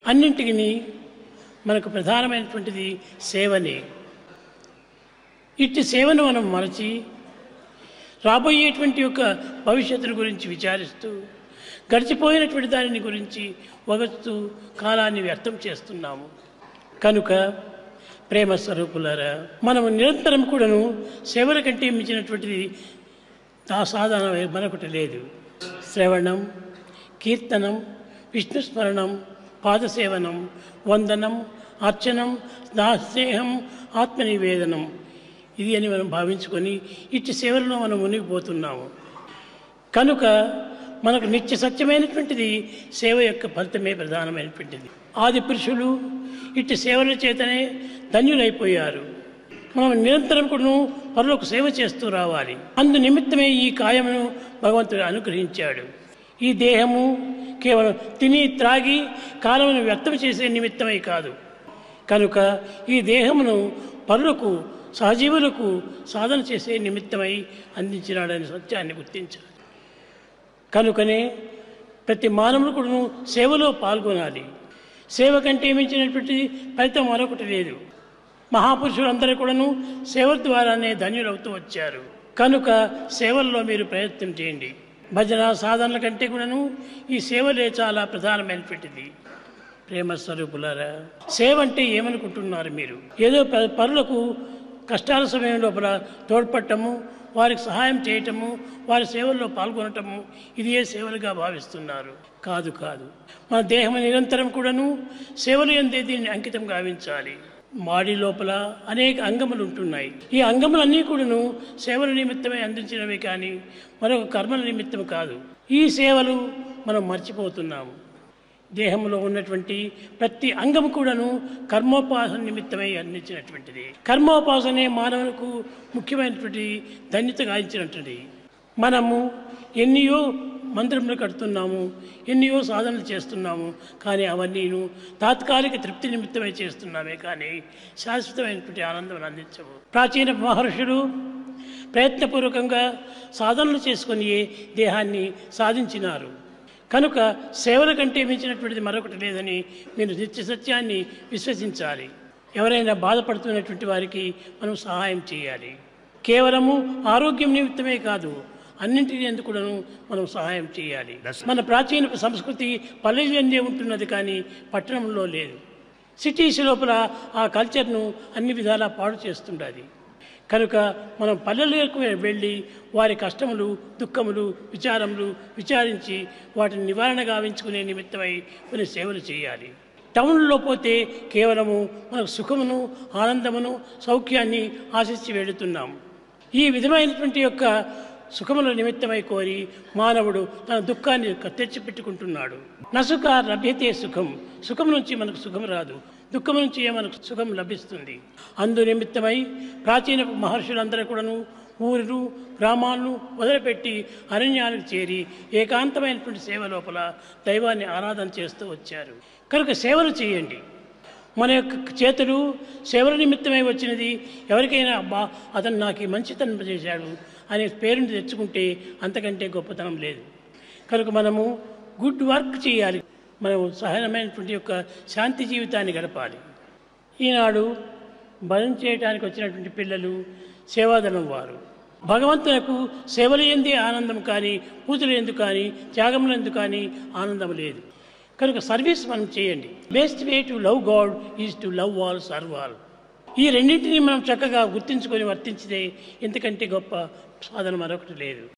అన్నింటికి మనకు ప్రధానమైనటువంటిది సేవనే ఇట్టి సేవను మనం మరచి రాబోయేటువంటి యొక్క భవిష్యత్తును గురించి విచారిస్తూ గడిచిపోయినటువంటి దానిని గురించి వగస్తూ కాలాన్ని వ్యర్థం చేస్తున్నాము కనుక ప్రేమ స్వరూపులారా మనము నిరంతరం కూడాను సేవల కంటే మించినటువంటిది ఆ సాధన మరొకటి లేదు శ్రవణం కీర్తనం విష్ణుస్మరణం పాదసేవనం వందనం అర్చనం దాస్నేహం ఆత్మనివేదనం ఇది అని మనం భావించుకొని ఇట్టి సేవలలో మనం మునిగిపోతున్నాము కనుక మనకు నిత్య సత్యమైనటువంటిది సేవ యొక్క ఫలితమే ప్రధానమైనటువంటిది ఆది పురుషులు ఇట్టి సేవల చేతనే ధన్యులైపోయారు మనం నిరంతరం కూడా పరులకు సేవ చేస్తూ రావాలి అందు నిమిత్తమే ఈ కాయమును భగవంతుడు అనుగ్రహించాడు ఈ దేహము కేవలం తిని త్రాగి కాలమును వ్యక్తం చేసే నిమిత్తమై కాదు కనుక ఈ దేహమును పరులకు సహజీవులకు సాధన చేసే నిమిత్తమై అందించినాడనే సత్యాన్ని గుర్తించాలి కనుకనే ప్రతి మానవుడు కూడా సేవలో పాల్గొనాలి సేవ కంటే మించినటువంటి ఫలితం మరొకటి లేదు మహాపురుషులందరూ కూడాను సేవ ద్వారానే ధన్యులవుతూ వచ్చారు కనుక సేవల్లో మీరు ప్రయత్నం చేయండి భజన సాధనల కంటే కూడాను ఈ సేవలే చాలా ప్రధానమైనటువంటిది ప్రేమ స్వరూపులారా సేవ అంటే ఏమనుకుంటున్నారు మీరు ఏదో ప- పరులకు కష్టాల సమయం లోపల తోడ్పడటము వారికి సహాయం చేయటము వారి సేవల్లో పాల్గొనటము ఇది ఏ సేవలుగా భావిస్తున్నారు కాదు కాదు మన దేహం నిరంతరం కూడాను సేవలు ఎందే దీన్ని అంకితం గావించాలి మాడి లోపల అనేక అంగములు ఉంటున్నాయి ఈ అంగములన్నీ కూడాను సేవల నిమిత్తమే అందించినవి కానీ మరొక కర్మల నిమిత్తం కాదు ఈ సేవలు మనం మర్చిపోతున్నాము దేహంలో ఉన్నటువంటి ప్రతి అంగం కూడాను కర్మోపాసన నిమిత్తమై అందించినటువంటిది కర్మోపాసనే మానవులకు ముఖ్యమైనటువంటి ధన్యత గాయించినటువంటిది మనము ఎన్నియో మందిరములు కడుతున్నాము ఎన్నియో సాధనలు చేస్తున్నాము కానీ అవన్నీను తాత్కాలిక తృప్తి నిమిత్తమై చేస్తున్నామే కానీ శాశ్వతమైనటువంటి ఆనందం అందించవు ప్రాచీన మహర్షులు ప్రయత్నపూర్వకంగా సాధనలు చేసుకొని దేహాన్ని సాధించినారు కనుక సేవల కంటే మించినటువంటిది మరొకటి లేదని మీరు నిత్య సత్యాన్ని విశ్వసించాలి ఎవరైనా బాధపడుతున్నటువంటి వారికి మనం సహాయం చేయాలి కేవలము ఆరోగ్యం నిమిత్తమే కాదు అన్నింటినీ ఎందుకు కూడాను మనం సహాయం చేయాలి మన ప్రాచీన సంస్కృతి పల్లె ఉంటున్నది కానీ పట్టణంలో లేదు సిటీస్ లోపల ఆ కల్చర్ను అన్ని విధాలా పాడు చేస్తుండది కనుక మనం పల్లెలకు వెళ్ళి వారి కష్టములు దుఃఖములు విచారములు విచారించి వాటిని నివారణ గావించుకునే నిమిత్తమై కొన్ని సేవలు చేయాలి టౌన్లో పోతే కేవలము మనకు సుఖమును ఆనందమును సౌఖ్యాన్ని ఆశించి వెళుతున్నాం ఈ విధమైనటువంటి యొక్క సుఖముల నిమిత్తమై కోరి మానవుడు తన దుఃఖాన్ని తెచ్చిపెట్టుకుంటున్నాడు నసుక లభ్యతే సుఖం సుఖం నుంచి మనకు సుఖం రాదు దుఃఖం నుంచి మనకు సుఖం లభిస్తుంది అందు నిమిత్తమై ప్రాచీన మహర్షులందరూ కూడాను ఊరులు గ్రామాలను వదిలిపెట్టి అరణ్యాలకు చేరి ఏకాంతమైనటువంటి సేవ లోపల దైవాన్ని ఆరాధన చేస్తూ వచ్చారు కనుక సేవలు చేయండి మన యొక్క చేతులు సేవల నిమిత్తమై వచ్చినది ఎవరికైనా అబ్బా అతను నాకు ఈ మంచితనం చేశాడు అనే పేరుని తెచ్చుకుంటే అంతకంటే గొప్పతనం లేదు కనుక మనము గుడ్ వర్క్ చేయాలి మనం సహనమైనటువంటి యొక్క శాంతి జీవితాన్ని గడపాలి ఈనాడు భజన చేయడానికి వచ్చినటువంటి పిల్లలు సేవాదళం వారు భగవంతునకు సేవలు ఎందే ఆనందం కానీ పూజలు ఎందుకు కానీ త్యాగములు ఎందుకు కానీ ఆనందం లేదు కనుక సర్వీస్ మనం చేయండి best way to love God is to love all serve all ఈ రెండింటిని మనం చక్కగా గుర్తించుకొని వర్తించితే ఇంతకంటే గొప్ప సాధన మరొకటి లేదు